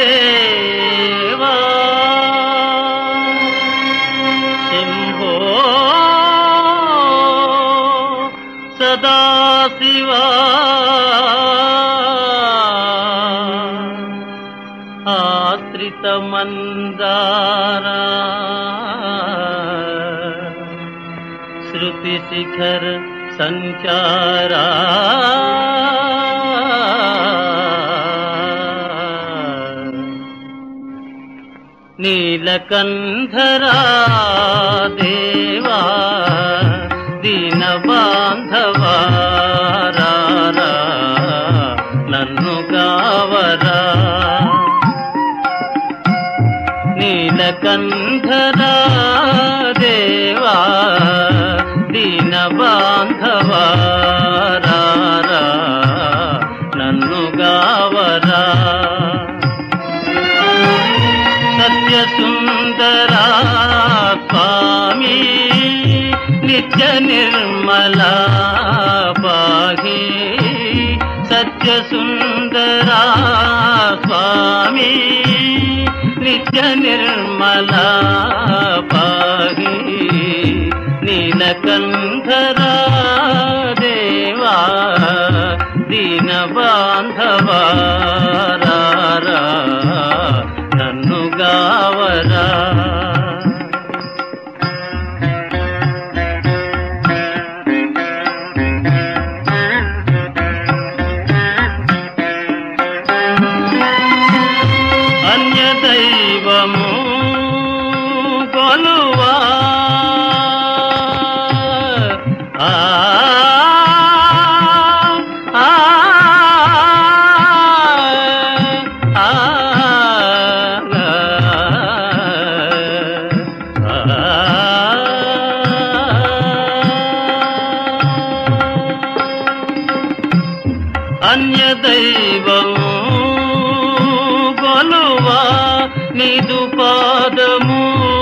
దేవా శంభో సదాశివా ఆశ్రితమందారా శృతిశిఖర్ సంచారా నీలకంధరా దేవా దీన బాంధవారా నన్ను గావరా నీలకంధరా దేవా దీన బాంధవారా నన్ను గావరా సత్య సుందరా స్వామి నిత్య నిర్మలా పాహి సత్య సుందరా స్వామి నిత్య నిర్మలా పాహి నీలకంధరా దేవా దీన బాంధవారా నన్ను గావరా అన్య దైవము కొలువా ఆ ఆ ఆ అన్య దైవము కొలువా నిదు పాదము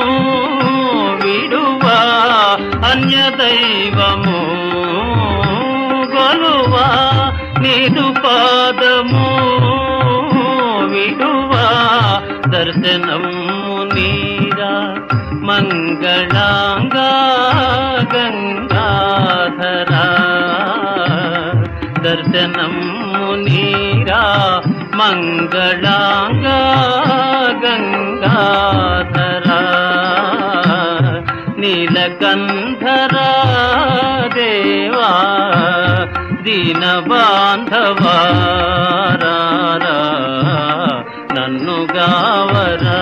విడువా అన్య దైవము కొలువా నిదు పాదము విడువా దర్శనము నీరా మంగళాంగా గంగాధరా దర్శనము నీరా మంగళాంగా గంగాధరా నీలకంధరా దేవా దీన బాంధవారా నన్ను గావరా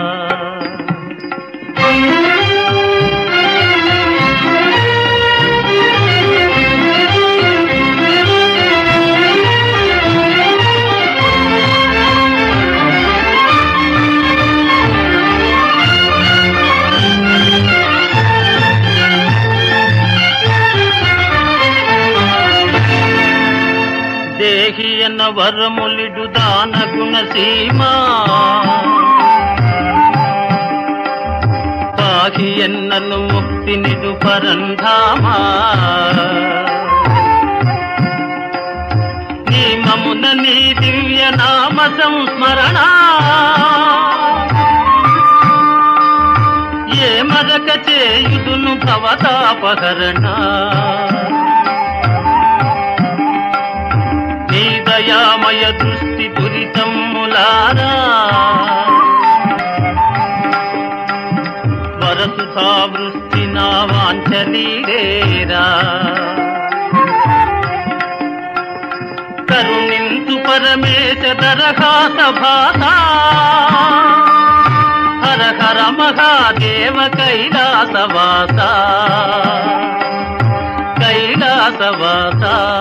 దేహి ఎన్న వరములిడు దాన గుణ సీమా పాహి ఎన్నను ముక్తి నిడు పరంధామా నియమమున నీ దివ్య నామ సంస్మరణ ఏ మరక చేయుదును భవతాపహరణ నీ దయామయ దృష్టి దురితమ్ములారా వరసుధా వృష్టి నా వాంఛలీరేరా కరుణింతు పరమేశ దరహాస భాస హర హర మహాదేవ కైలాసవాస కైలాసవాస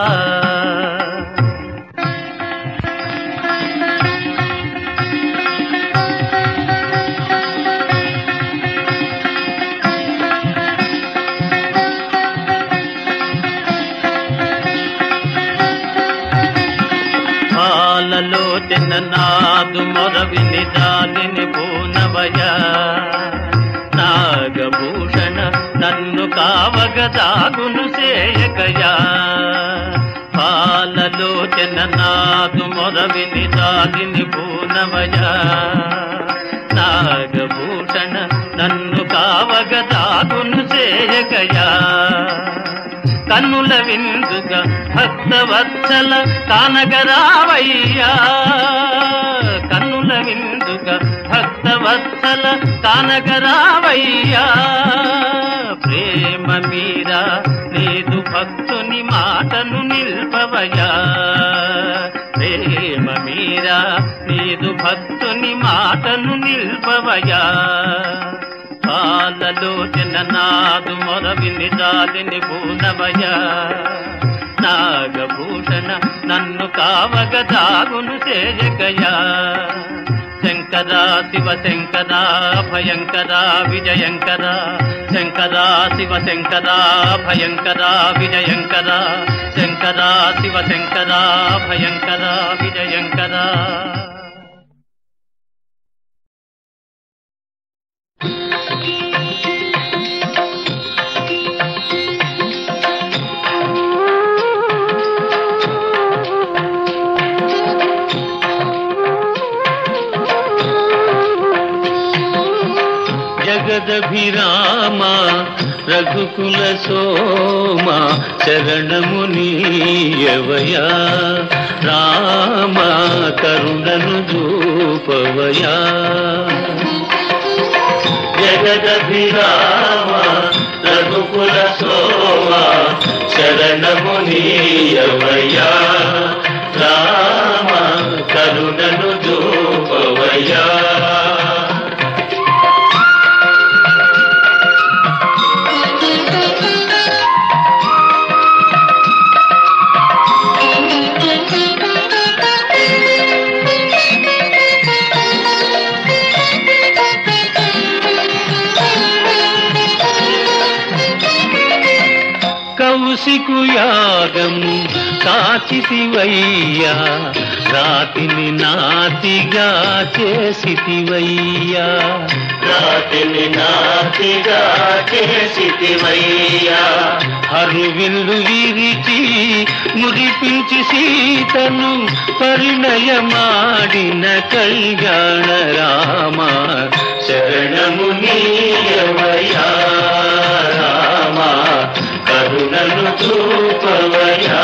పాలలోచన నాదు మొరవిని దానిని పూనవయ నాగభూషణ నన్ను కావగ దాగును సేయకయా పాలలోచన నాదు మొరవిని దాలిని పూనవయ నాగభూషణ నన్ను కావగ దాగును చేయగయా కన్నుల విందుగా భక్తవత్సల కానగరావయ్యా కన్నుల విందుగా భక్తవత్సల కానగరావయ్యా ప్రేమ మీరా నీదు భక్తుని మాటను నిల్పవయా ప్రేమ మీరా నీదు భక్తుని మాటను నిల్పవయా పాలలోచన నాదు మొరవిని దాలిని భూనవయ నాగభూషణ నన్ను కావగ దాగును చేయగయా శంకరా శివ శంకరా భయంకరా విజయంకరా శంకరా శివ శంకరా భయంకరా విజయంకరా శంకరా శివ శంకరా భయంకరా విజయంకరా జగదభిరామ రఘుకుల సోమ శరణము నీయవయా రామ కరుణను చూపవయా జగదభిరామ రఘుకుల సోమ శరణము నీయవయా రామ కరుణను చూపవయా కౌశికు యాగము కాచితివయ్యా రాతిని నాతిగా చేసితివయ్యా రాతిని నాతిగా చేసితివయ్యా హరివిల్లు విరిచి మురిపించి సీతను పరిణయమాడిన కళ్యాణ రామ శరణము నీయవయా రామ కరుణను చూపవయా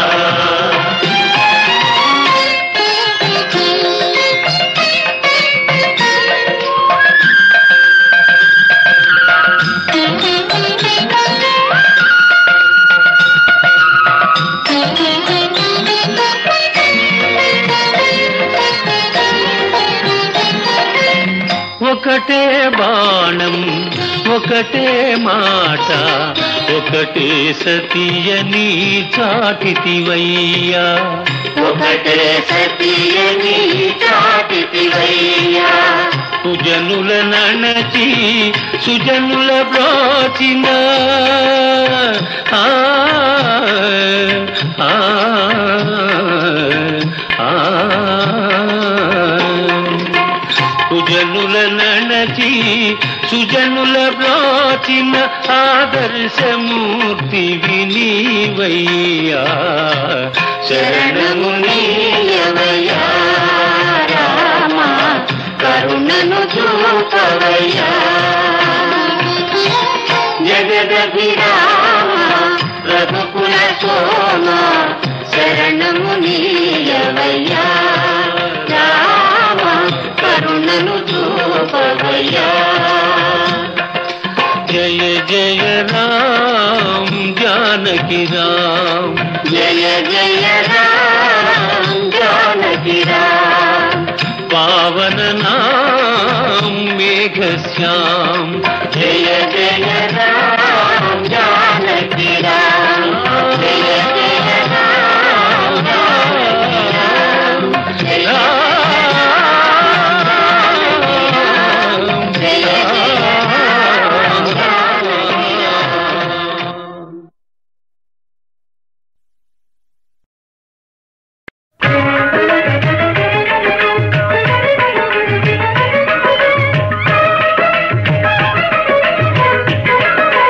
ఒకటే బాణం ఒకటే మాట ఒకటే సతీయని చాటితివయ్యా ఒకటే సతీయని చాటితివయ్యా సుజనుల నణచి సుజనుల బ్రోచిన ఆ, ఆ, ఆ, సుజనుల నణచి సుజనుల బ్రోచిన ఆదర్శమూర్తి వినీవయ్యా శరణము నీయవయా రామ కరుణను చూపవయ్యా జగదభిరామ రఘుకుల సోమ శరణము నీయవయ్యా రామ కరుణను చూపవయ్యా జయ జయ రామ్ జానకి రామ్ జయ జయ రామ జానకి రామ పావన నామ్ మేఘ శ్యామ్ జయ జయ రామ జానకి రామ జయ జయ రామ జానకి రామ జయ జయ రామ జానకి రామ Thank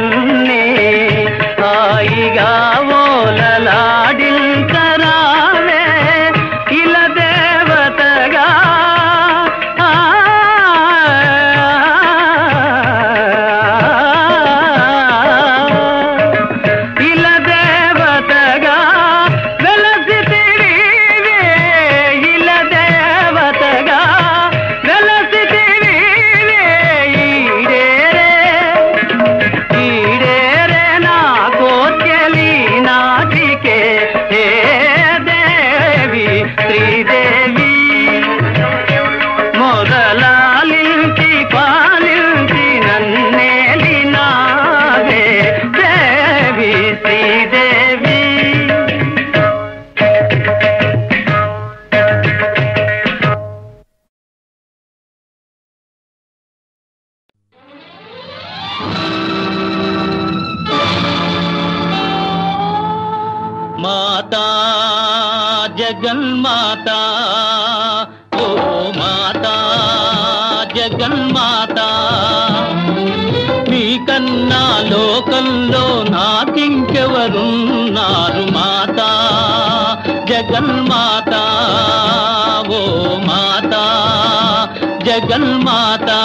నన్నే హాయిగా ఓలలాడించరావే ఇల దేవతగా ఆ, ఇల దేవతగా వెలసితివే ఇల దేవతగా వెలసితివే ఈడేరే ఈడేరే నా కోర్కెలి నాటికే హే దేవి శ్రీదేవి మొదలాలించి పాలించి నన్నేలి నాదే దేవి శ్రీదేవి మాతా జగన్మాతా ఓ మాతా జగన్మాతా మీకన్నా లోకంలో నాకింకెవరున్నారు మాతా జగన్మాతా ఓ మాతా జగన్మాతా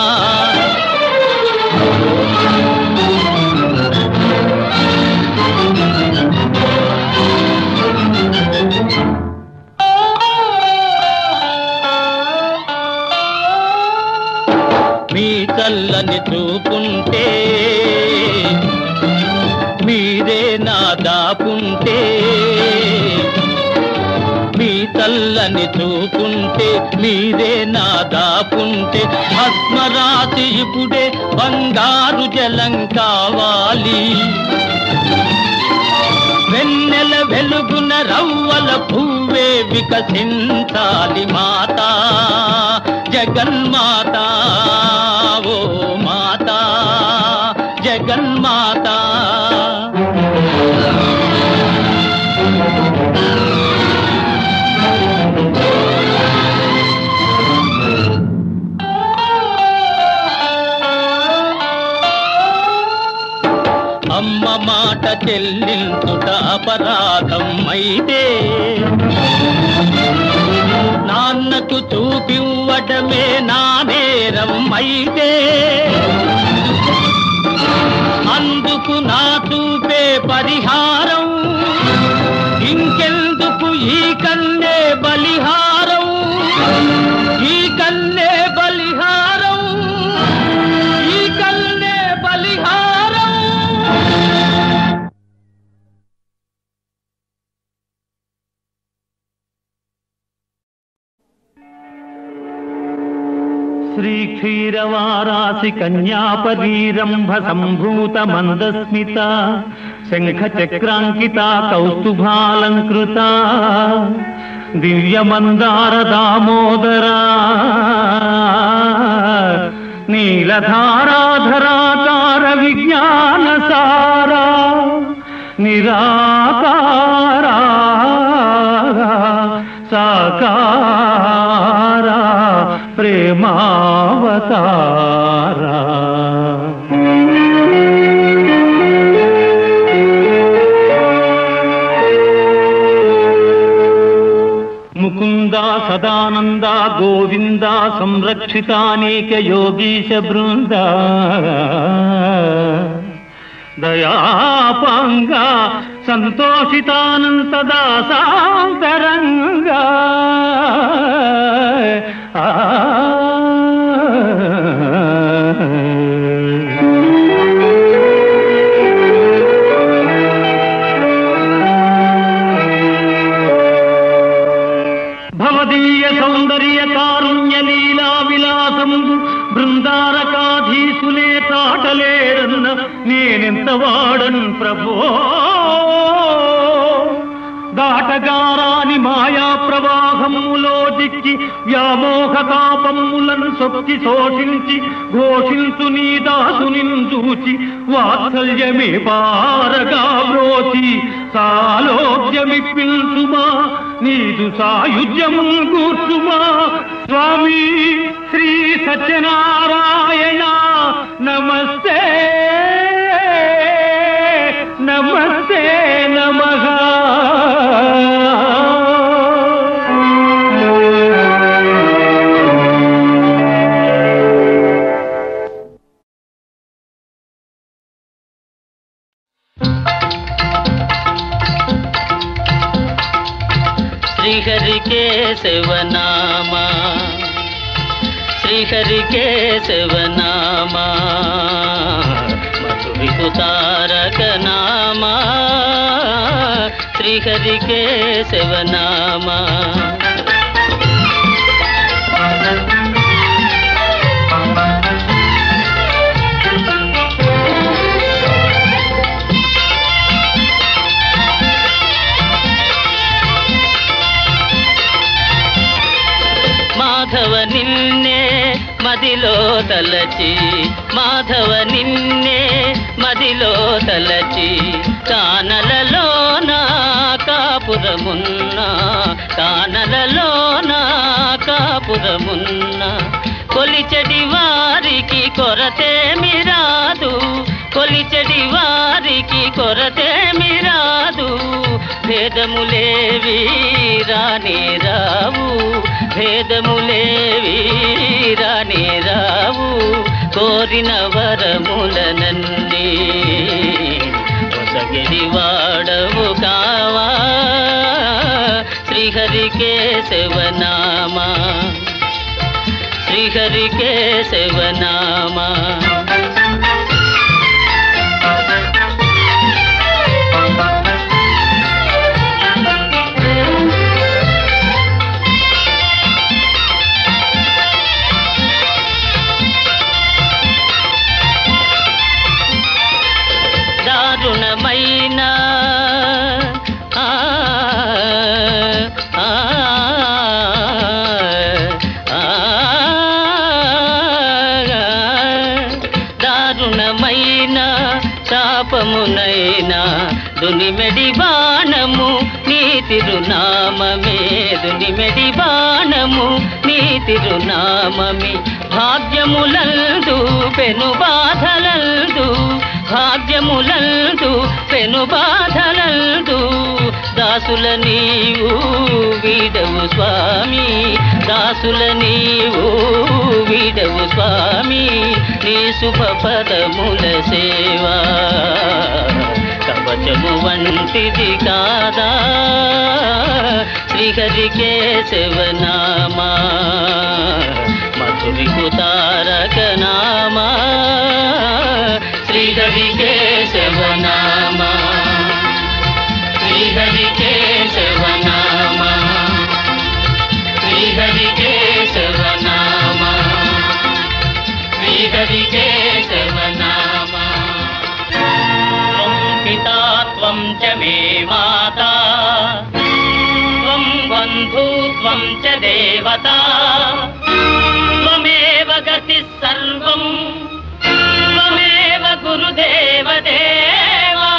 మీ చల్లని చూపుంటే మీరే నా దాపుంటే మీ చల్లని చూపుంటే మీరే నా దాపుంటే భస్మరాశి ఇప్పుడే బంగారు జలం కావాలి వెన్నెల వెలుగున రవ్వల పువ్వే వికసించాలి మాతా జగన్మాత ఓ మాతా జగన్మాత అమ్మ మాట చెల్లించుట అపరాధం అయితే నాన్నకు చూపివ్వటమే నా నేరం అయితే అందుకు నా చూపే పరిహారం ఇంకెందుకు ఈ కన్నే బలిహారం ఈ కన్నే బలిహారం ఈ కన్నే బలిహారం శ్రీక్షీరవారాసి కన్యాపరీరంభ సంభూత మందస్మిత శంఖ చక్రాంకిత కౌస్తుభాలంకృత దివ్యమందార దామోదరా నీలధారాధరాకార విజ్ఞాన సారా నిరాకారా సాకారా ప్రేమావతారా ముకుంద సదానంద గోవింద సంరక్షితానేక యోగీశ బృంద దయాపాంగ సంతోషితానంత దాసాంతరంగా భవదీయ సౌందర్య కారుణ్య లీలా విలాసంబు బృందారకాధీసులే తాటలేరన్న నేనెంత వాడను ప్రభో దాటగారాని మాయా ప్రవాహములో దిక్కి వ్యామోహ తాపములను సొక్కి శోషించి ఘోషించు నీ దాసుని చూచి వాత్సల్యమే పారగా బ్రోచి సాలోక్యమిప్పించుమా నీదు సాయుధ్యము కూర్చుమా స్వామి శ్రీ సత్యనారాయణ నమస్తే శ్రీహరి కేశవనామా శ్రీహరి కేశవనామా మధురిపు తారక నామా శ్రీహరి కేశవనామా మాధవ నిన్నే మదిలో తలచి మాధవ నిన్నే మదిలో తలచి కానలలో నా కాపురమున్నా కానలలో నా కాపురమున్నా కొలిచడి వారికి కొరతేమి రాదు కొలిచడి వారికి కొరతేమి రాదు భేదములేవి రాని రావు భేదములేవి రాని రావు కోరిన వరములనన్నీ ఒసగిరి వాడవు కావా శ్రీహరి కేశవనామా శ్రీహరి కేశవనామా దారుణమైన ఆ, ఆ, ఆ, దారుణమైన శాపమునైనా దునిమెడి బాణము నీ తిరునామమే దునిమెడి బాణము నీ తిరునామమే భాగ్యములందు పెను బాధలందు భాగ్యములందు పెను బాధలందు దాసుల నీవు వీడవు స్వామి దాసుల నీవు వీడవు స్వామి నీ శుభ పదముల సేవా కవచము వంటిది కాదా శ్రీహరి కేశవనామా మధురికు తారక నామా శ్రీహరి కేశవనామా శ్రీహరి కేశవనామా శ్రీహరి కేశవనామా శ్రీహరి కేశవనామా త్వం పితా త్వం చ మే మాతా త్వం బంధు త్వం చ దేవతా త్వమేవ గతి సర్వం త్వమేవ గురుదేవ దేవా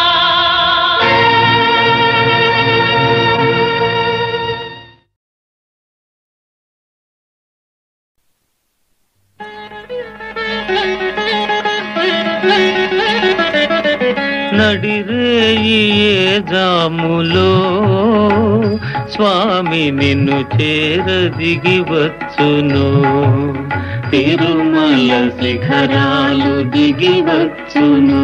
నడిరేయి ఏ జాములో స్వామి నిన్ను చేరదిగి వచ్చును తిరుమల శిఖరాలు దిగి వచ్చును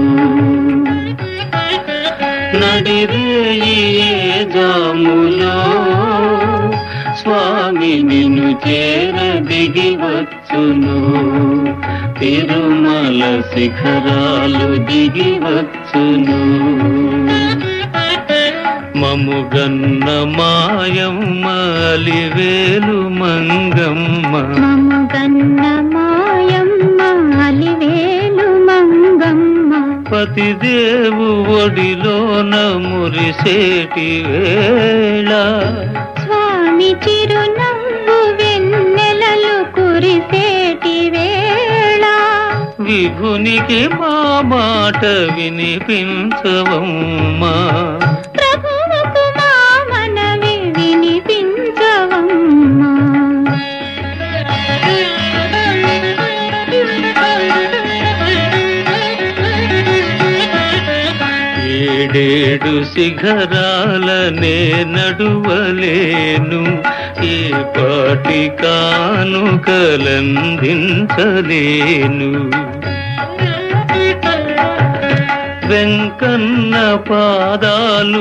నడిరేయి ఏ జాములో స్వామి నిన్ను చేరదిగి వచ్చును తిరుమల శిఖరాలు దిగి వచ్చును మముగన్న మాయమ్మ అలివేలు మంగమ్మ మముగన్న మాయమ్మ అలివేలు మంగమ్మ పతిదేవు ఒడిలోన మురిసేటి వేళ స్వామి చిరునవ్వు వెన్నెలలు కురిసేటి వేళ విభునికి మా మాట వినిపించవమ్మా ప్రభువుకు మా మనవి వినిపించవమ్మా ఏడేడు శిఖరాలనే నడువలేను ఏ పాటి కానుకలందించలేను వెంకన్న పాదాలు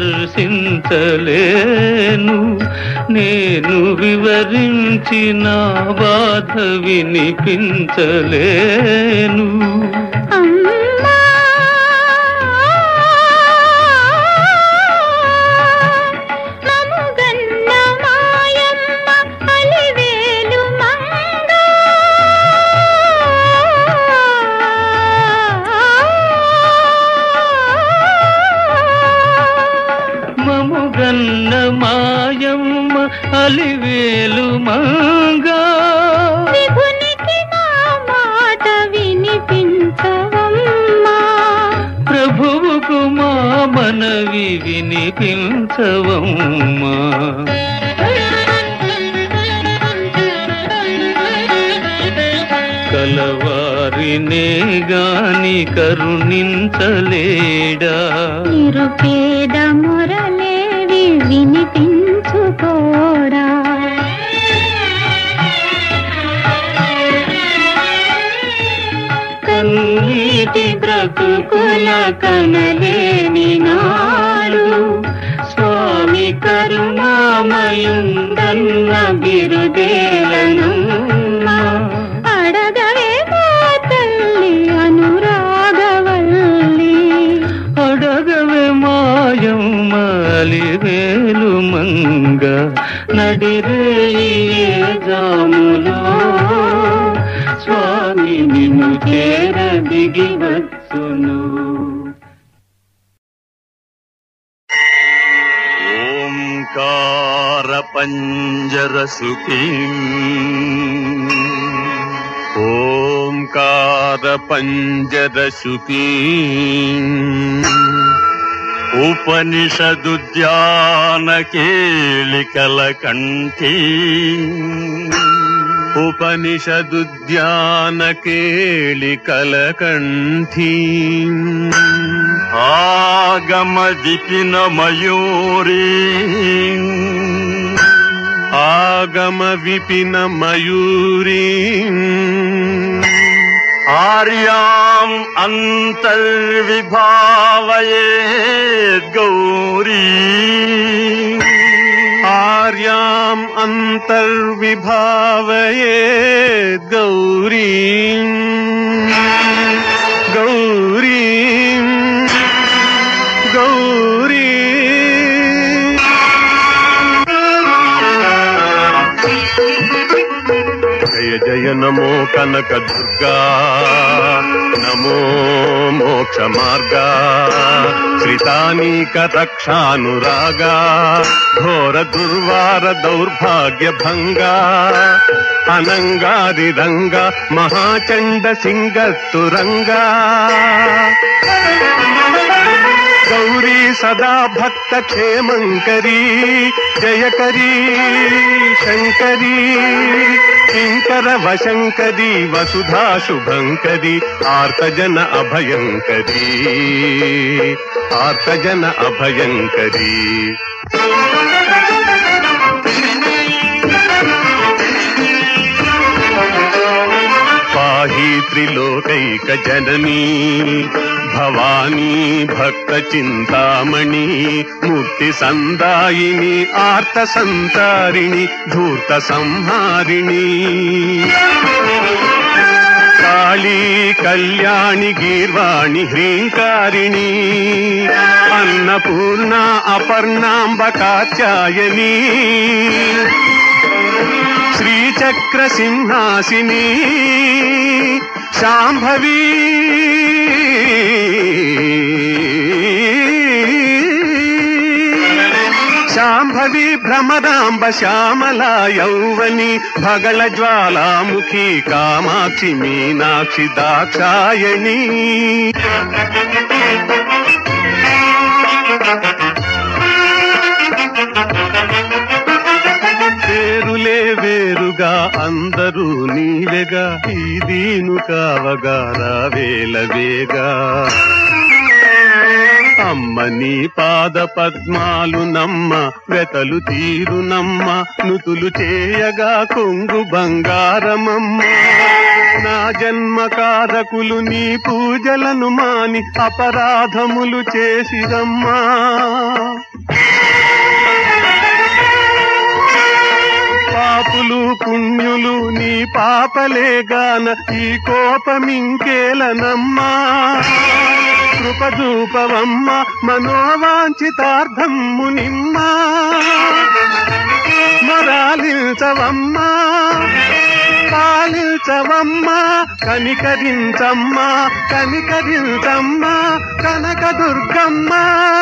దర్శించలేను నేను వివరించిన బాధ వినిపించలేను అమ్మా మముగన్న మాయమ్మ అలివేలు మంగ మముగన్న మాయమ్మ అలివేలు మంగా విభునికి నా మాట వినిపించవమ్మా ప్రభువుకు మా మనవి వినిపించవమ్మా కలవారినే గాని కరుణించలేడా నిరుపేద మురళేవి వినిపించుకోడా కన్నీటి బ్రతుకుల కనలేని నాడు స్వామి కరుణామయుందన్న బిరుదేలనమ్మా అడగవే మా తల్లి అనురాగవల్లి అడగవే మాయమ్మలి వేలు మంగ నడిరే జాములో స్వామి నిన్ను చేర దిగి వచ్చును ఓంకార పంజర ఓంకార పంజర ఉపనిషదుద్యాన కేళికల కంఠీ ఉపనిషదుద్యాన కేళికల కంఠీ ఆగమ విపిన మయూరీ ఆగమ విపిన మయూరీ ఆర్యాం అంతర్విభావయే గౌరీ ఆర్యాం అంతర్విభావయే గౌరీ గౌరీ గౌరీ జయ జయ నమో కనక దుర్గా నమో మోక్ష మార్గా శ్రితానీక రక్షానురాగా ఘోర దుర్వార దౌర్భాగ్య భంగా అనంగారి రంగ మహాచండ సింగత్తురంగా గౌరీ సదా భక్త క్షేమంకరీ జయకరీ శంకరీ కింకర వశంకరీ వసుధా శుభంకరీ ఆర్తజన అభయంకరీ ఆర్తజన అభయంకరీ పాహి త్రిలోకైక జననీ భవానీ భక్త చింతామణి ముక్తి సందాయిని ఆర్త సంతారిణి ధూర్త సంహారిణి కాళీ కళ్యాణి గీర్వాణి హ్రీంకారిణి అన్నపూర్ణ అపర్ణాంబ కాత్యాయని శ్రీచక్ర సింహాసిని శాంభవి శాంభవి భ్రమరాంబ శ్యామల యౌవని భగళ జ్వాలాముఖి కామాక్షి మీనాక్షి దాక్షాయణి పేరులే వేరుగా అందరూ నీవెగా ఈ దీను కావగా రావేల వేగా అమ్మ నీ పాద పద్మాలు నమ్మ వెతలు తీరునమ్మ నుతులు చేయగా కొంగు బంగారమమ్మ నా జన్మ కారకులు నీ పూజలను మాని అపరాధములు చేసిరమ్మా పాపులు పుణ్యులు నీ పాపలేగాన ఈ కోపమింకేలనమ్మా కృపదూపవమ్మ మనోవాంఛితార్థమ్ము నిమ్మా మొరాలించవమ్మా పాలించవమ్మా కనికరించమ్మా కనికరించమ్మా కనకదుర్గమ్మా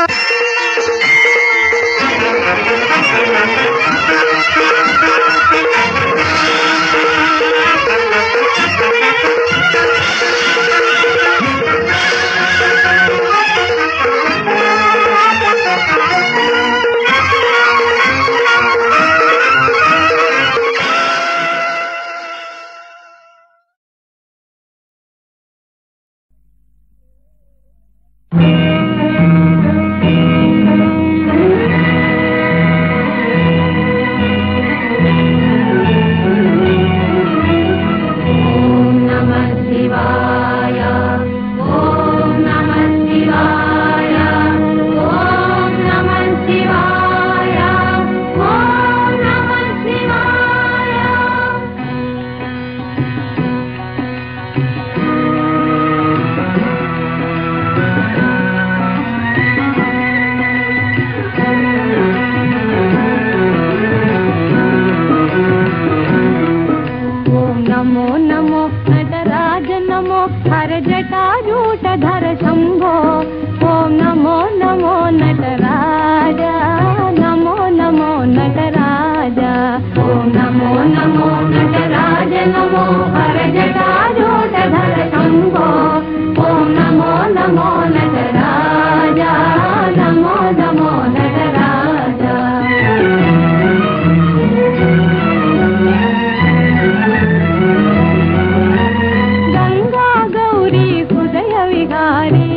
ఓం నమో నమో నటరాజ నమో హర జటాజూటధర శంభో ఓం నమో నమో నటరాజ నమో నమో నటరాజ ఓం నమో నమో నటరాజ నమో హర జటాజూటధర శంభో ఓం నమో నమో నటరాజ నమో నమో నటరాజ గంగా గౌరీ హృదయ విహారీ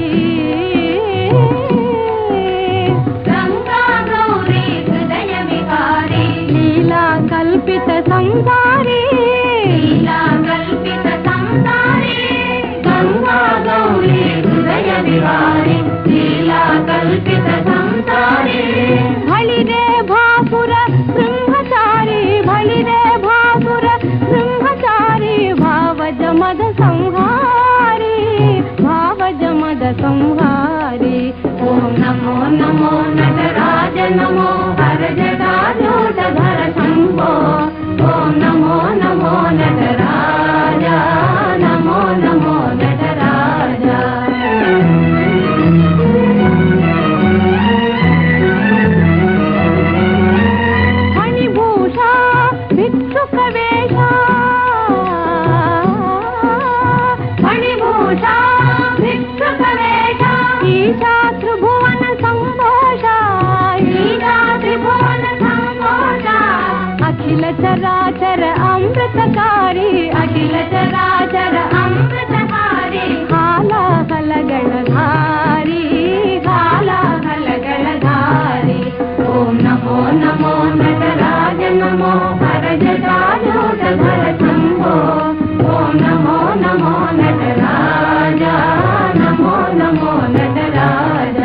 గంగా గౌరీ హృదయ విహారీ లీలా కల్పిత సంసారీ లీలా కల్పిత సంసారీ గంగా గౌరీ హృదయ విహారీ లీలా కల్పిత సంసారీ బలిరే భాపుర బ్రహ్మచారి బలిరే భాపుర బ్రహ్మచారి భావజ మద సంహారి భావజ మద సంహారి ఓం నమో నమో నటరాజ నమో హర జటాజూటధర శంభో ఓం నమో నమో నటరాజ నమో నమో నటరాజ ఫణిభూష భిక్షుక వేష ఫణిభూష భిక్షుక వేష ఈశా త్రిభువన సంభోష ఈశా త్రిభువన సంభోష అఖిల చరాచర అమృతకారి అఖిల చరాచర అమృతకారి హాలాహల గణధారి హాలాహల గణధారి ఓం నమో నమో నటరాజ నమో హర జటాజూటధర శంభో ఓం నమో నమో నటరాజ నమో నమో నటరాజ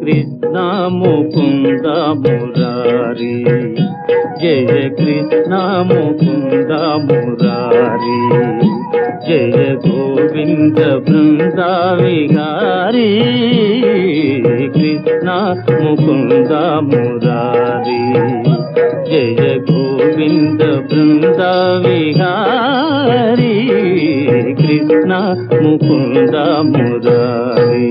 కృష్ణ ముకుంద మురారి జయ కృష్ణ ముకుంద మురారి జయ గోవింద బృంద విహారీ కృష్ణ ముకుంద మురారి జయ గోవింద బృంద విహారీ కృష్ణ ముకుంద మురారి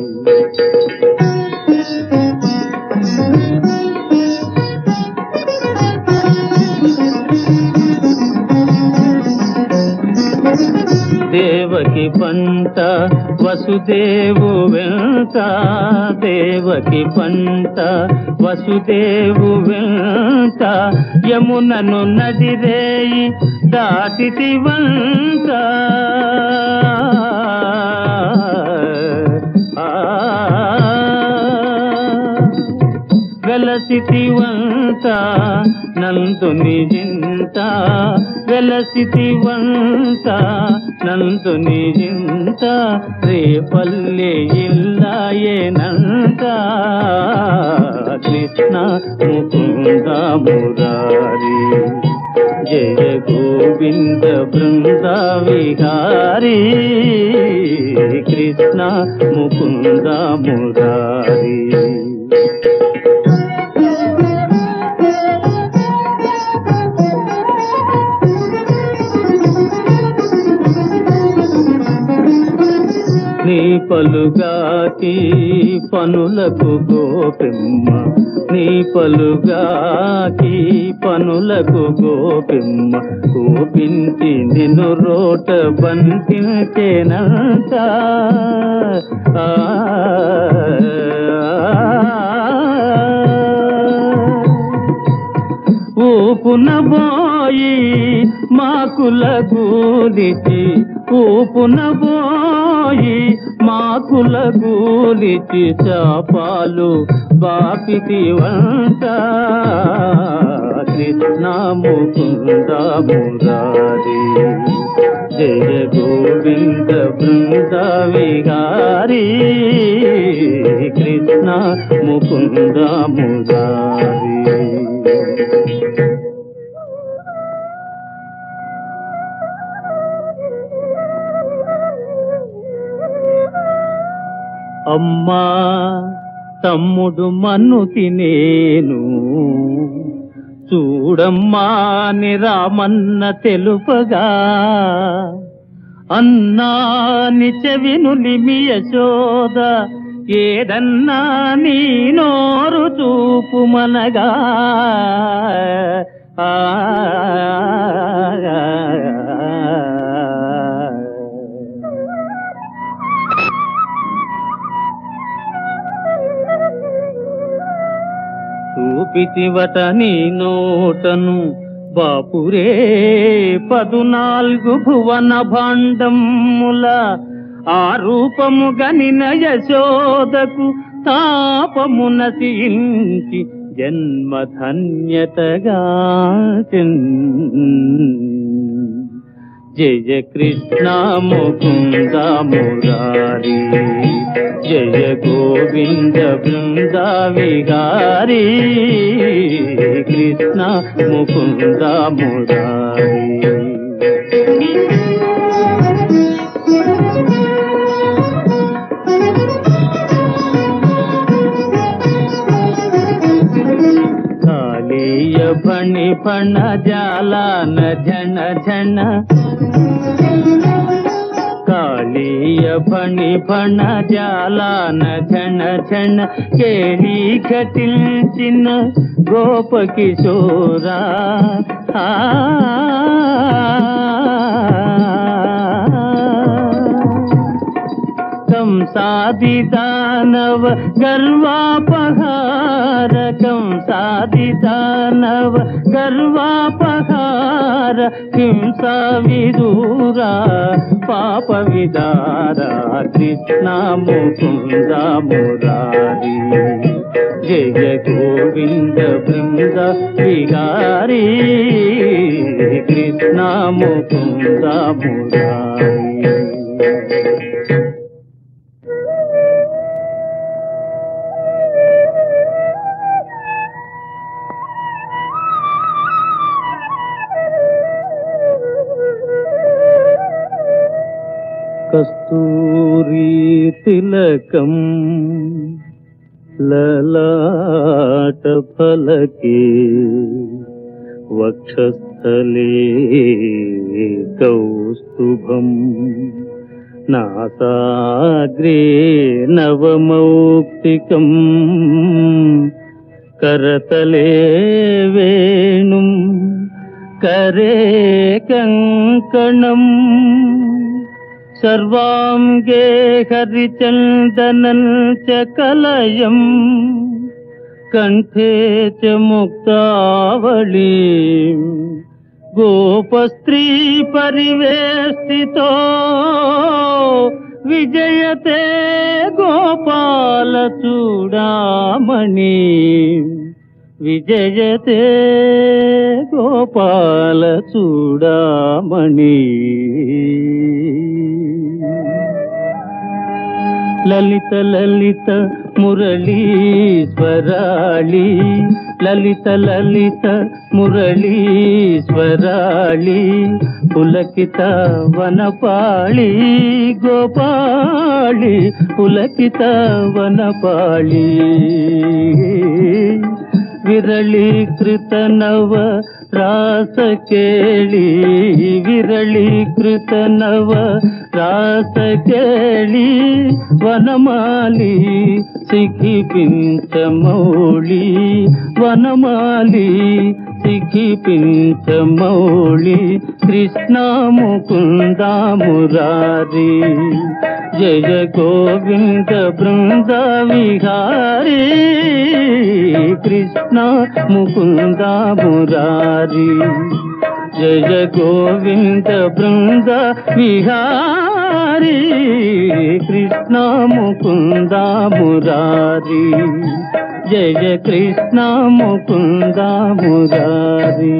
దేవకి పంట వసుదేవు వెంట దేవకి పంట వసుదేవు వెంట యమునను నదిరేయి దాటితి వంట వెలసితివంత నందుని జింత వెలసితివంత నందుని జింత రేపల్లె ఇల్లాయేనంత కృష్ణ ముకుంద మురారి జయ గోవింద బృంద విహారీ కృష్ణ ముకుంద మురారి నీ పలుగాకి పనులకు గోపిమ్మ నీ పలుగాకి పనులకు గోపిమ్మ గోపించి నిన్ను రోట బంధించేనంత ఆ, ఊపున బోయి మాకుల గూలిచి ఊపున బోయి మాకుల గూలిచి చాపాలు బాపితి వంట కృష్ణ ముకుంద మురారి జయ గోవింద బృంద విహారీ కృష్ణ ముకుంద మురారి అమ్మా తమ్ముడు మన్ను తినేను చూడమ్మా అని రామన్న తెలుపగా అన్నాని చెవిను లిమి యశోద ఏదన్నా నీ నోరు చూపు మనగా ఆ చూపితివట నీ నోటను బాపురే పదునాలుగు భువన భాండముల ఆ రూపము గనిన యశోదకు తాపమున నశించి జన్మధన్యతగా జయ కృష్ణ ముకుంద మురారి జయ గోవింద బృంద విహారీ కృష్ణ ముకుంద మురారి కాళీయ ఫణి ఫణ జాలాన ఝణ ఝణ కాళీయ ఫణి ఫణ జాలాన ఝణ ఝణ కేళీ ఘటించిన గోప కిశోరా ఆ కంసాది దానవ గర్వాపహార కంసాది దానవ గర్వాపహార హింస విదూరా పాప విదార కృష్ణ ముకుంద మురారి జయ గోవింద బృంద విహారీ కృష్ణ ముకుంద మురారి కస్తూరీ తిలకం లలాట ఫలకే వక్షస్థలే కౌస్తుభం నాసాగ్రే నవమౌక్తికం करतले वेणुम् करे कङ्कणम् सर्वाङ्गे हरिचन्दनम् च कलयम् कण्ठे च मुक्तावली गोपस्त्री परिवेष्टितो విజయతే గోపాల చూడామణి విజయతే గోపాల చూడామణి లలిత లలిత మురళీశ్వరాళి లలిత లలిత మురళీశ్వరాళి పులకిత వనపాళి గోపాళి పులకిత వనపాళి విరళీకృత నవ రాస కేళి విరళీకృత నవ రాస కేళి వనమాలి సిఖిపించమౌళి వనమాలి సిఖిపించమౌళి కృష్ణ ముకుంద మురారి జయ గోవింద బృంద విహారీ కృష్ణ ముకుంద మురారి జయ గోవింద బృంద విహారీ కృష్ణ ముకుంద మురారి జయ కృష్ణ ముకుంద మురారి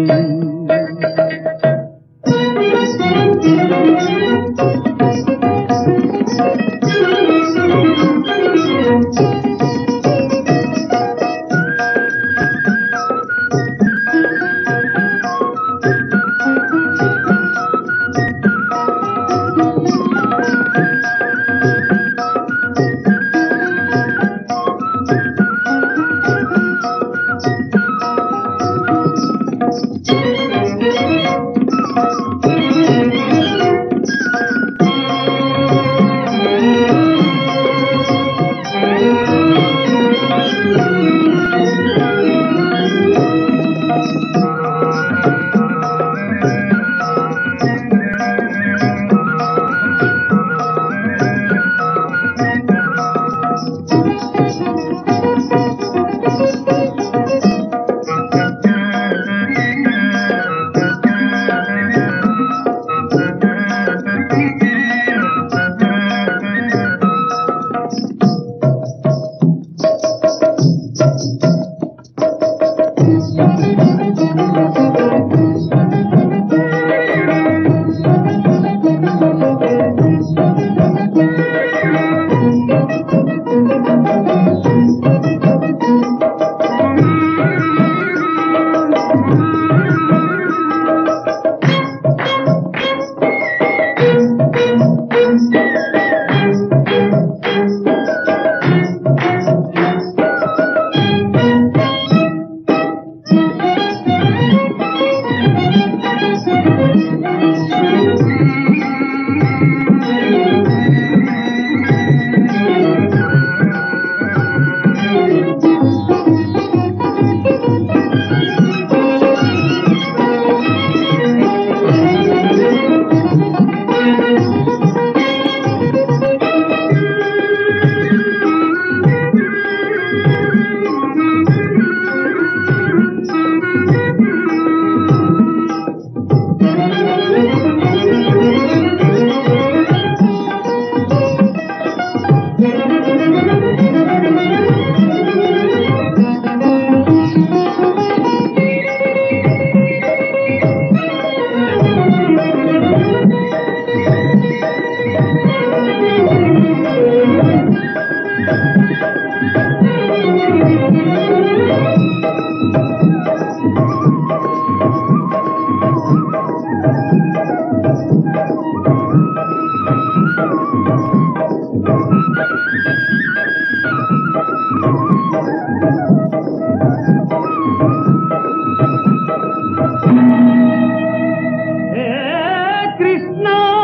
హే కృష్ణ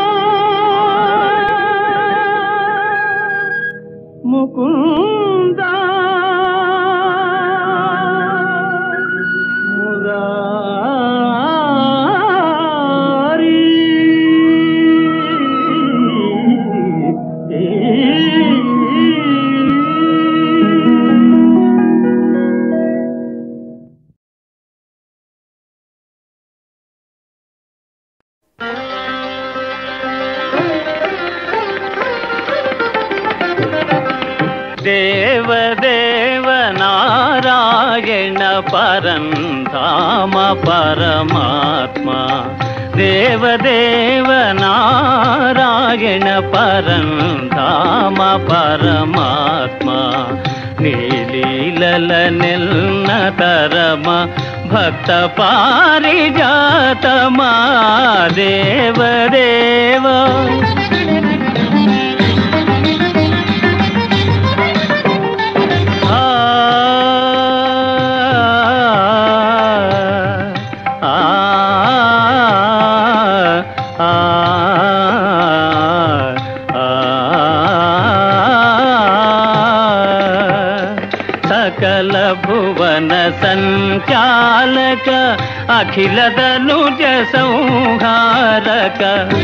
ముకుంద మురారి దేవదేవ నారాయణ పరంధామ పరమాత్మ దేవదేవ నారాయణ పరంధామ పరమాత్మ నీలీలల నిల్న తరమ భక్త పారిజాతమా దేవదేవ ఆ ఆ ఆ సకల భువన సంచాలక అఖిల ధనుజ సంహారక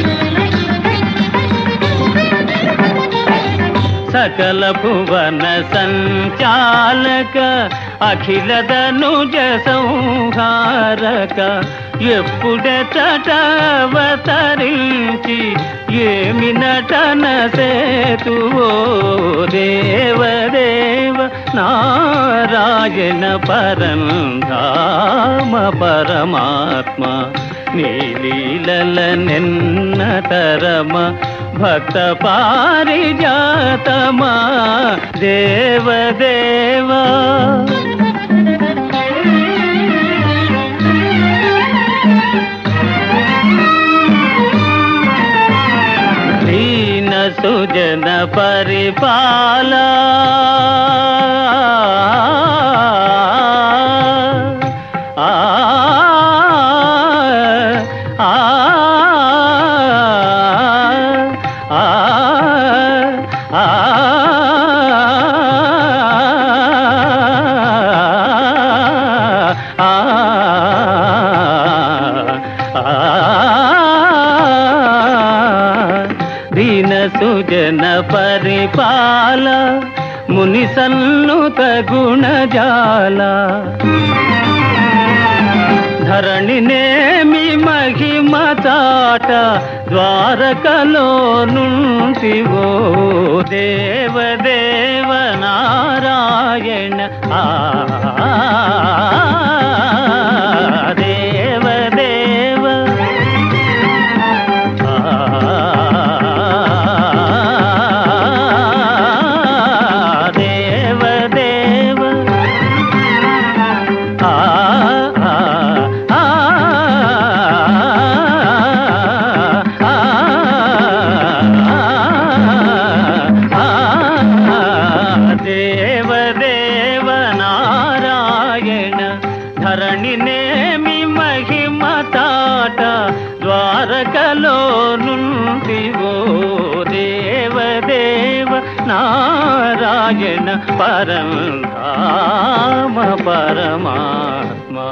సకల భువన సంచాలక అఖిల ధనుజ సంహారక ఎప్పుడెతటవతరించి ఏమి నటన సేతువో దేవదేవ నారాయణ పరంధామ పరమాత్మ నీలీలల నిన్న తరమ భక్త పారిజాతమా దేవదేవా దీన సుజన పరిపాల ఆ ఆ ఆ ఆ దీన సుజన పరిపాల ముని సన్నుత గుణజాల ధరణినేమి మహిమ చాట ద్వారకలో నుంటివో దేవదేవ నారాయణ ఆ దేవదేవ ఆ దేవదేవ ఆ ఆ ఆ దేవదేవ నారాయణ ధరణినేమి మహిమ తాట ద్వారకలో నుండివో దేవదేవ నారాయణ పరంధామ పరమాత్మా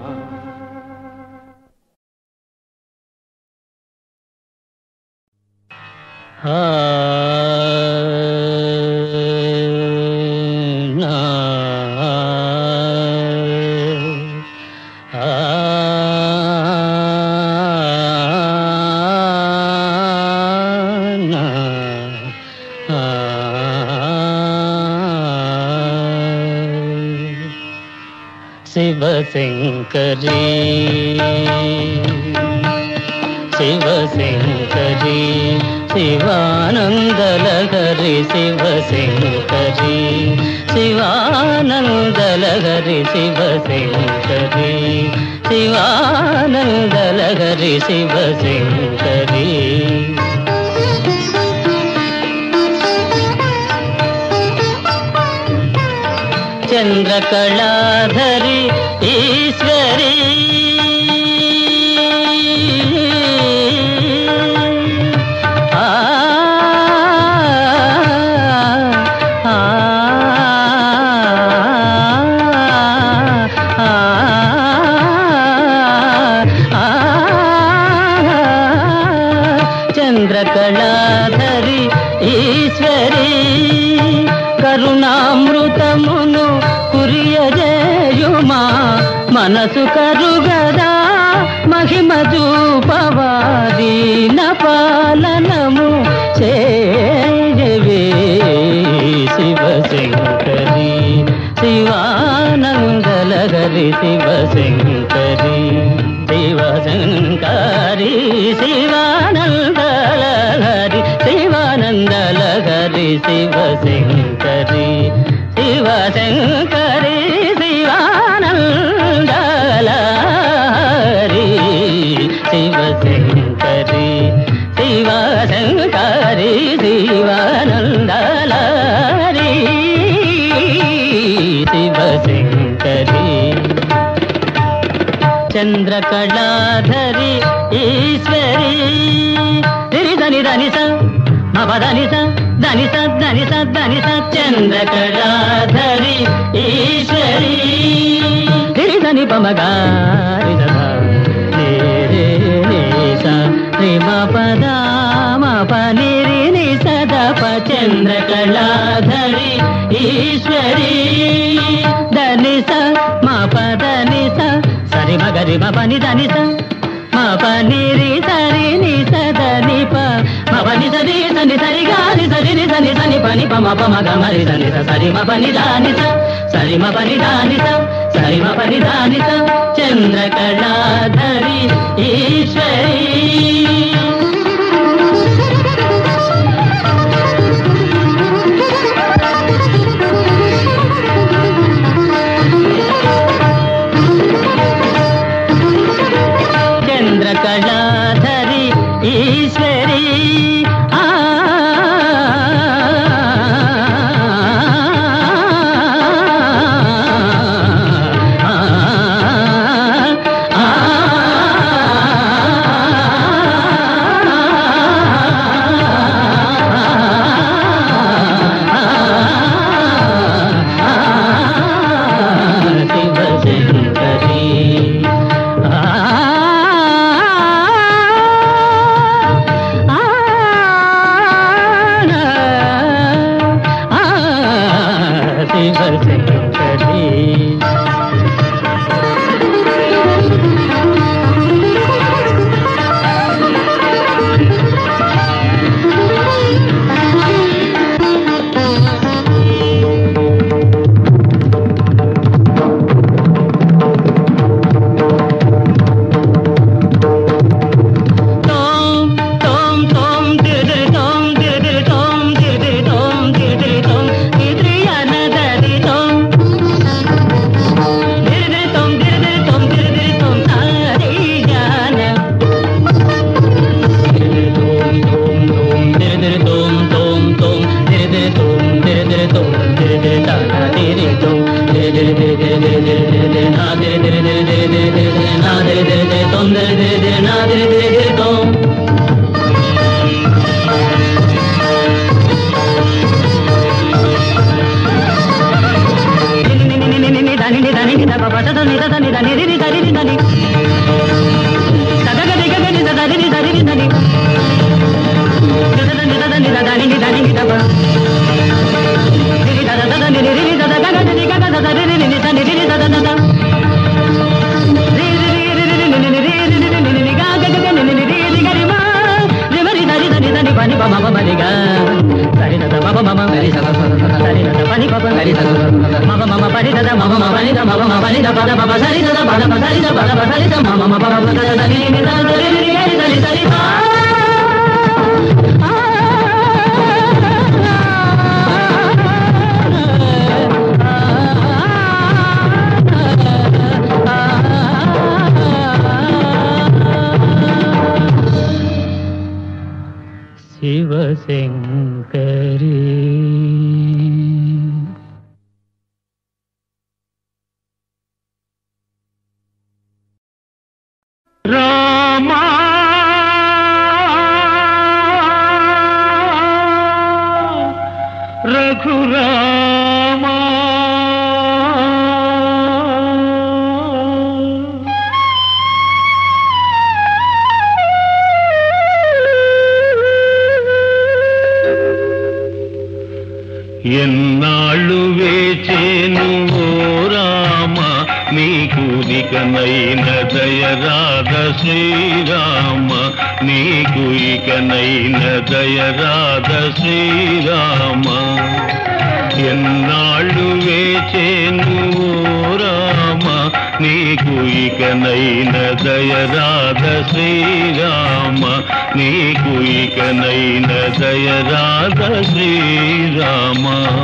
ఆ నా ఆ నా ఆ శివశంకరీ శివశంకరీ శివానందలహరి శివశంకరీ శివానందలహరి శివశంకరీ శివానందలహరి శివశంకరీ చంద్రకళాధరి ఈశ్వరి ఆ ఆ చంద్రకళాధరి ఈశ్వరి కరుణామృతమును కురియజేయుమా మనసు కరుగదా మహిమ చూపవాదీన పాలనము చేయవే శివశంకరి శివానందలహరి శివశంకరి శివశంకరి శివానందలహరి శివానందలహరి శివశంకరి శివశంకరి శివానందలహరి శివశంకరి శివశంకరి శివానందలహరి శివశంకరి చంద్రకళాధరి ఈశ్వరి దిరి దని దని స మప దని స దని స దని స దని స చంద్రకళాధరి ఈశ్వరి దిరి దని పమగారి పద మప నిరి ని సదప చంద్రకళాధరి ఈశ్వరి దని స మప దని స సరి మగరి మ పని దని స మ పని రి సరి ని స దని ప మ పని సరి సని సరి గాని సరి ని సని సని పని ప మ ప మ గ మరి సని స సరి మ పని దాని స సరి మ పని దాని స సరి మ పని దాని స చంద్రకళాధరి ఈశ్వరి చంద్రకళాధరి ఈశ్వరి ఆ శివశంకరి శివశంకరి తోం తోం తోం దిరి తోం దిరి తోం దిరి తోం దిరి తోం దిరి అనదరి తోం దిరి తోం దిరి తోం దిరి తోం సారి జాన దిరి తోం తోం తోం దిరి తోం తోం తోం దిరి తోం దిరి తోం దిరి తాన దిరి తోం దిరి దిరి దిరి దిరి దిరి దిరి నా దిరి దిరి దిరి దిరి దిరి దిరి నా దిరి దిరి దిరి తోం దిరి దిరి దిరి నా దిరి దిరి దిరి తోం శివశంకరీ రామా రఘురామా ఎన్నాళ్ళు వేచేను ఓ రామ నీకు ఇకనైన దయరాధ శ్రీరామ నీకు ఇకనైన దయరాధ శ్రీరామ ఎన్నాళ్ళు వేచేను ఓ రామ నీకు ఇకనైన దయరాధ శ్రీరామ నీకు ఇకనైన దయరాధ శ్రీరామ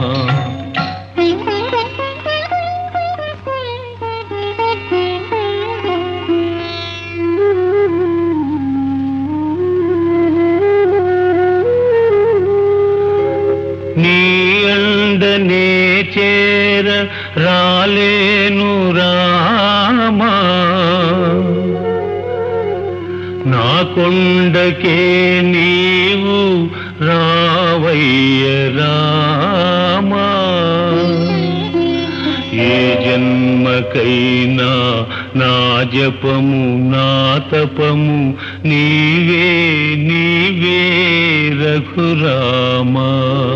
నీ అండనే చేర రాలేను రామా నా కొండకే నీవు రావయ్య రామా ఏ జన్మకైనా నా జపము నా తపము నీవే నీవే రఘురామా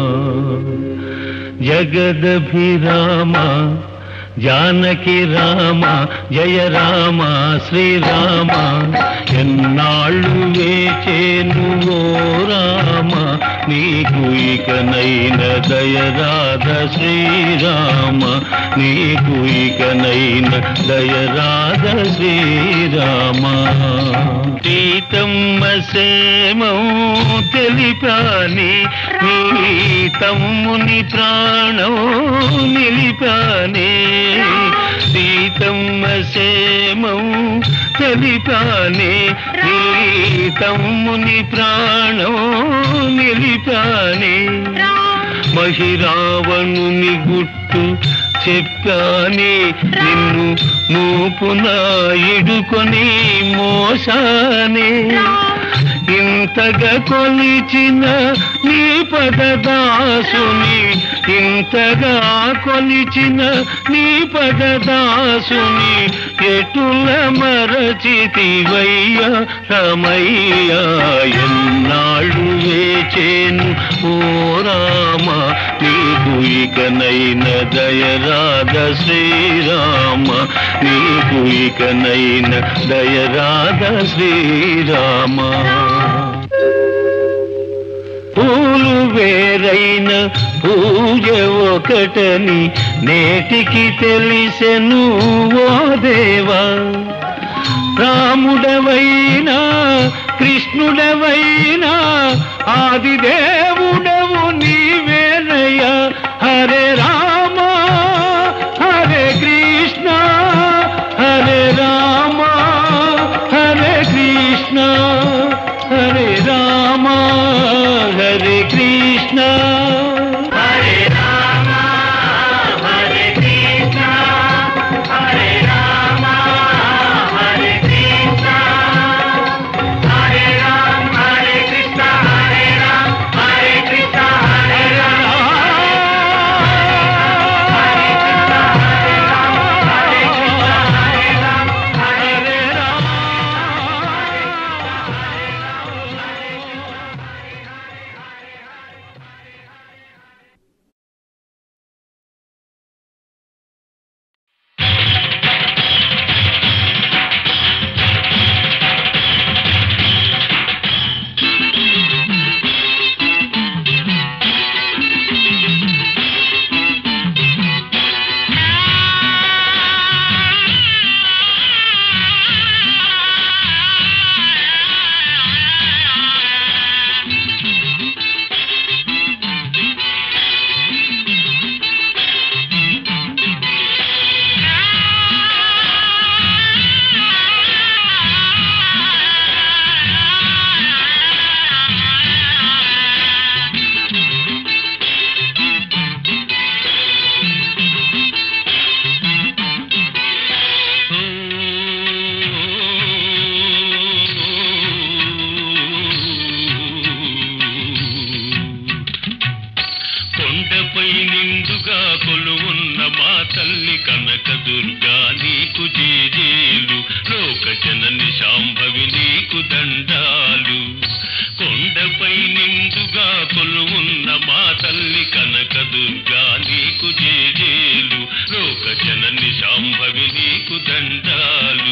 జగదభిరామ జానకి రామ జయ రామ శ్రీరామ ఎన్నాళ్ళు వేచేను ఓ రామ నీకు ఇకనైన దయరాధ శ్రీరామ నీకు ఇకనైన దయరాధ శ్రీరామ సీతమ్మ సేమం తెలిపాని నీ తమ్ముని ప్రాణం నిలిపానే సీతమ్మ సేమం తెలిపానే నీ తమ్ముని ప్రాణం నిలిపానే మహిరావణుని గుట్టు చెప్పానే నిన్ను మూపున ఇడుకొని మోసానే ఇంతగా కొలిచిన నీ పదదాసుని ఇంతగా కొలిచిన నీ పదదాసుని ఎటుల మరచితివయ్య రమయ్య ఎన్నాళ్ళు వేచేను ఓ రామ నీకు ఇకనైన దయరాధ శ్రీరామ నీకు ఇకనైన దయరాధ శ్రీరామ పూలు వేరైన పూజ ఒకటని నేటికి తెలిసెను ఓ దేవా రాముడవైనా కృష్ణుడవైనా ఆదిదేవుడవు నీవేనయ్య హరే రామ హరే కృష్ణ హరే రామ హరే కృష్ణ హరే రామ హరే కృష్ణ హరే రామ హరే కృష్ణ హరే రామ హరే కృష్ణ హరే రామ హరే కృష్ణ హరే రామ హరే కృష్ణ హరే రామ హరే కృష్ణ హరే రామ హరే కృష్ణ హరే రామ హరే రామ కొండపై నిండుగా కొలువున్న మా తల్లి కనక దుర్గా నీకు జేజేలు లోక జనని శాంభవి నీకు దండాలు కొండపై నిండుగా కొలువున్న మా తల్లి కనక దుర్గా నీకు జేజేలు లోక జనని శాంభవి నీకు దండాలు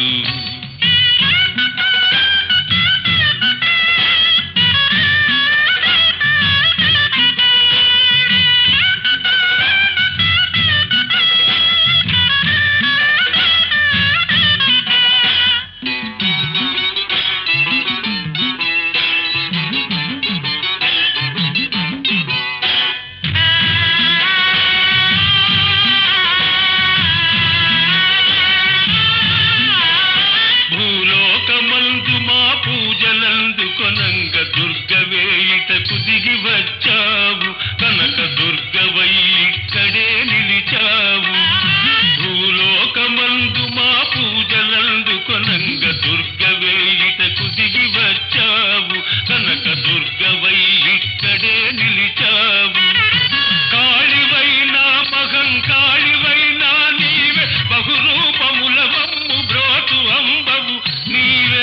భూలోకమందు మా పూజలందు కొనంగ దుర్గవేయిటకు దిగి వచ్చావు కనక దుర్గవై ఇక్కడే నిలిచావు భూలోకమందు మా పూజలందు కొనంగ దుర్గవేయిటకు దిగి వచ్చావు కనక దుర్గవై ఇక్కడే నిలిచావు కాళివైనా మహంకాళివైనా నీవే బహురూపముల వమ్ము బ్రోతు అంబవు నీవే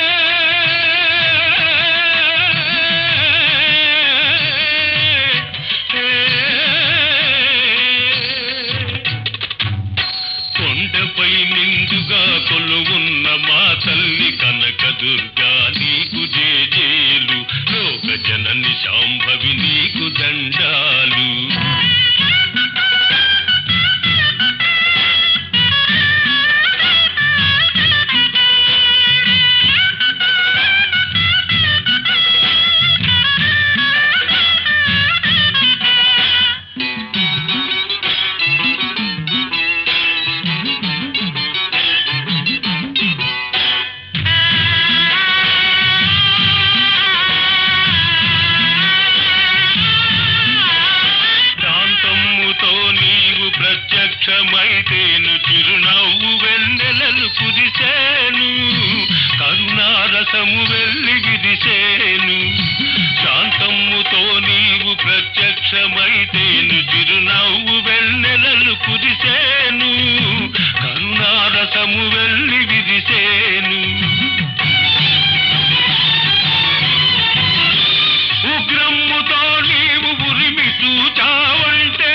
కొండపై నిండుగా కొలువున్న మా తల్లి కనక దుర్గా నీకు జేజేలు లోక జనని శాంభవి నీకు దండాలు శాంతమ్ముతో నీవు ప్రత్యక్షమైతేను చిరునవ్వు వెన్నెలలు కుదిసేను కరుణారసము వెళ్ళి విదిసేను శాంతమ్ముతో నీవు ప్రత్యక్షమైతేను చిరునవ్వు వెన్నెలలు కుదిసేను కరుణారసము వెళ్ళి విదిసేను ఉగ్రమ్ముతో నీవు ఉరిమి చూచావంటే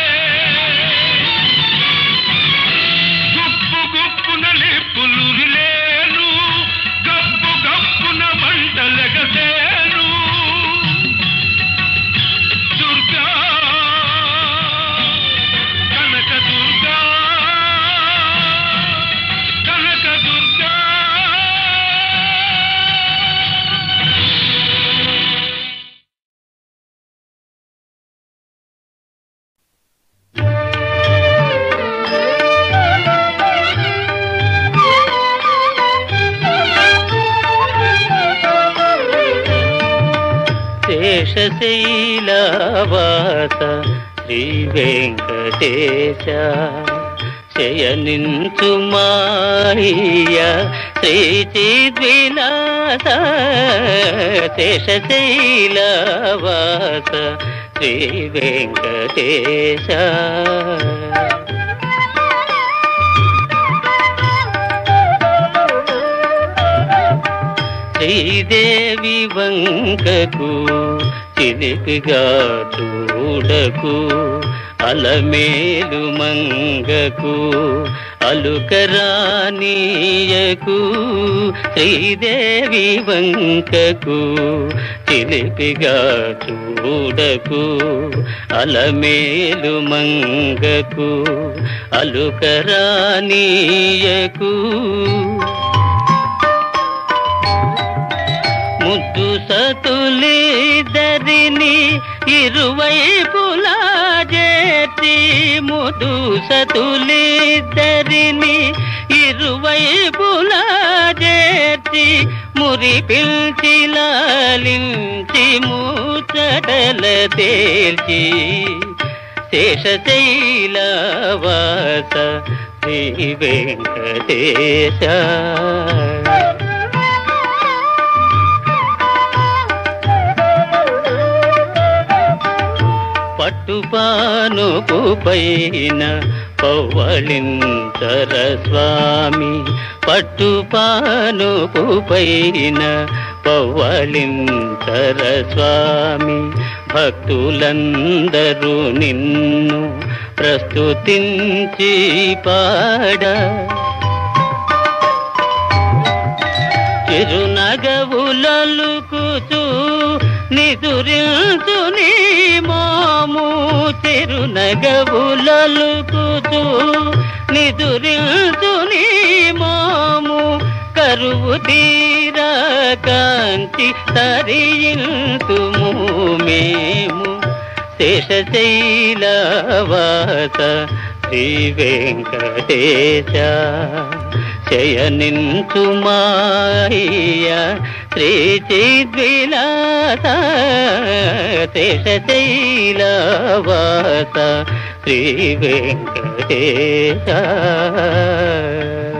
గుప్పు గుప్పున లిప్పులురిలేను గప్పు గప్పున మంటలగసేను దుర్గా కనక దుర్గా కనక దుర్గా శేషశైలవాస శ్రీ వెంకటేశ శయనించు మాయ శ్రీ చిద్విలాస శేషశైలవాస శ్రీ వెంకటేశ శ్రీదేవి వంకకు చిలిపిగా చూడకు అలమేలు మంగకు అలుకరానీయకు శ్రీదేవి వంకకు చిలిపిగా చూడకు అలమేలు మంగకు అలుకరానీయకు ముద్దు సతులిద్దరిని ఇరువైపులా చేర్చి ముద్దు సతులిద్దరిని ఇరువైపులా చేర్చి మురి పిల్చి లాలించి మూచటల తేల్చి శేషశైలవాస శ్రీ వెంకటేశ పట్టుపానుపు పైన పవ్వళింతర స్వామి పట్టుపానుపు పైన పవ్వళింతర స్వామి భక్తులందరూ నిన్ను ప్రస్తుతించి పాడ చిరునగవులలుకుచు నిదురించు నీ మోము చిరునగవులలుకుచు నిదురించు నీ మోము కరువు తీర కాంతి తరియింతుము మేము శేషశైలవాస శ్రీ వెంకటేశ శయనించు మాయ శ్రీ చిద్విలాస శేషశైలవాస శ్రీ వెంకటేశ